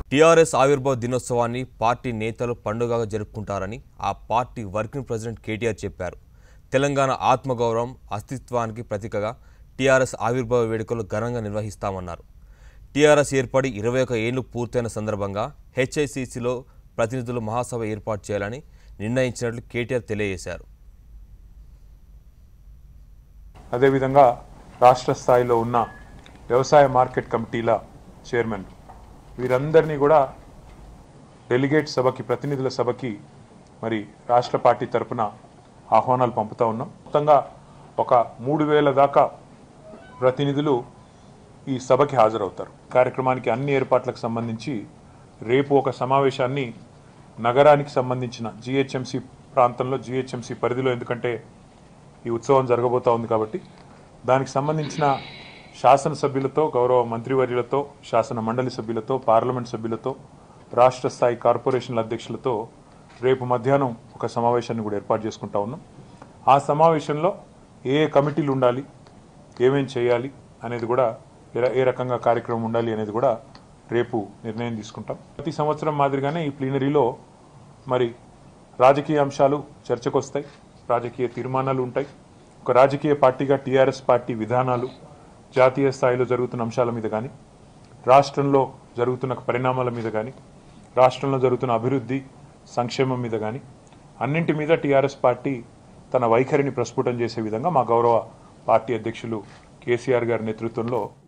TRS ఆవిర్భావ దినోత్సవాన్ని party నేతలు పండుగగా జరుపుకుంటారని ఆ పార్టీ వర్కింగ్ ప్రెసిడెంట్ కేటీఆర్ చెప్పారు తెలంగాణ ఆత్మగౌరవం అస్తిత్వానికి ప్రతీకగా టీఆర్ఎస్ ఆవిర్భావ వేడుకలు ఘనంగా నిర్వహిస్తామన్నారు టీఆర్ఎస్ ఏర్పడి ఇరవై ఒక ఏళ్లు పూర్తయిన సందర్భంగా హెచ్ఐసిసిలో ప్రతినిధులు మహాసభ ఏర్పాటు చేయాలని నిర్ణయించినట్లు కేటీఆర్ తెలియజేశారు అదేవిధంగా రాష్ట్ర స్థాయిలో ఉన్న వ్యవసాయ మార్కెట్ కమిటీల చైర్మన్ వీరందరినీ కూడా డెలిగేట్ సభకి ప్రతినిధుల సభకి మరి రాష్ట్ర పార్టీ తరపున ఆహ్వానాలు పంపుతా ఉన్నాం మొత్తంగా ఒక మూడు వేల దాకా ప్రతినిధులు ఈ సభకి హాజరవుతారు కార్యక్రమానికి అన్ని ఏర్పాట్లకు సంబంధించి రేపు ఒక సమావేశాన్ని నగరానికి సంబంధించిన జిహెచ్ఎంసి ప్రాంతంలో జిహెచ్ఎంసి పరిధిలో ఎందుకంటే ఈ ఉత్సవం జరగబోతా ఉంది కాబట్టి దానికి సంబంధించిన శాసనసభ్యులతో గౌరవ మంత్రివర్యులతో శాసన మండలి సభ్యులతో పార్లమెంట్ సభ్యులతో రాష్ట్ర స్థాయి కార్పొరేషన్ల అధ్యక్షులతో రేపు మధ్యాహ్నం ఒక సమావేశాన్ని కూడా ఏర్పాటు చేసుకుంటా ఉన్నాం ఆ సమావేశంలో ఏ ఏ కమిటీలు ఉండాలి ఏమేం చేయాలి అనేది కూడా ఏ ర- ఏ రకంగా కార్యక్రమం ఉండాలి అనేది కూడా రేపు నిర్ణయం తీసుకుంటాం ప్రతి సంవత్సరం మాదిరిగానే ఈ ప్లీనరీలో మరి రాజకీయ అంశాలు చర్చకు వస్తాయి రాజకీయ తీర్మానాలు ఉంటాయి ఒక రాజకీయ పార్టీగా టీఆర్ఎస్ పార్టీ విధానాలు జాతీయ స్థాయిలో జరుగుతున్న అంశాల మీద కానీ రాష్ట్రంలో జరుగుతున్న పరిణామాల మీద కానీ రాష్ట్రంలో జరుగుతున్న అభివృద్ధి సంక్షేమం మీద కానీ అన్నింటి మీద టీఆర్ఎస్ పార్టీ తన వైఖరిని ప్రస్ఫుటం చేసే విధంగా మా గౌరవ పార్టీ అధ్యక్షులు కేసీఆర్ గారి నేతృత్వంలో